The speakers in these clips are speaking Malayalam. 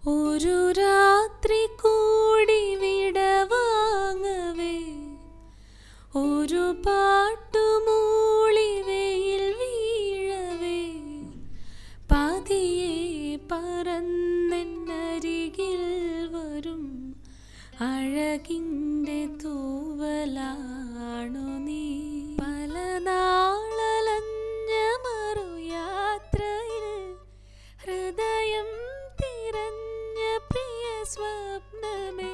ഒരു രാത്രി കൂടി വിടവാങ്ങവേ ഒരു പാട്ടുമൂളി വെയിൽ വീഴവേ പതിയെ പറന്നെന്നരികിൽ വരും അഴകിൻ്റെ തൂവലാണു നീ പല നാളലഞ്ഞ മറുയാത്രയിൽ ഹൃദയം തിരഞ്ഞ പ്രിയ സ്വപ്നമേ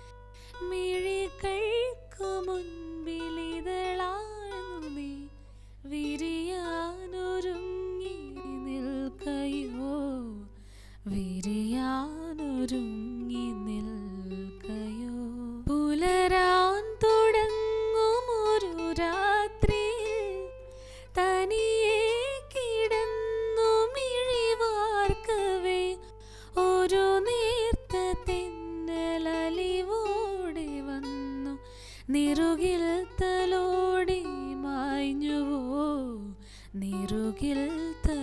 മിഴികൾക്കു മുൻപിലിതളാഴ്ന്നു നീ വിരിയാനൊരുങ്ങി നിൽക്കയോ വിരിയാനൊരുങ്ങി നിൽക്കയോ പുലരാൻ തുടങ്ങും ഒരു രാത്രിയിൽ തനിയെ കിടന്നു മിഴിവാർക്കവേ ഒരു നേർത്ത തെന്നലലിവോടെ വന്നു നിറുകിൽ തലോടി മായ്ഞ്ഞുവോ നിറുകിൽ തലോടി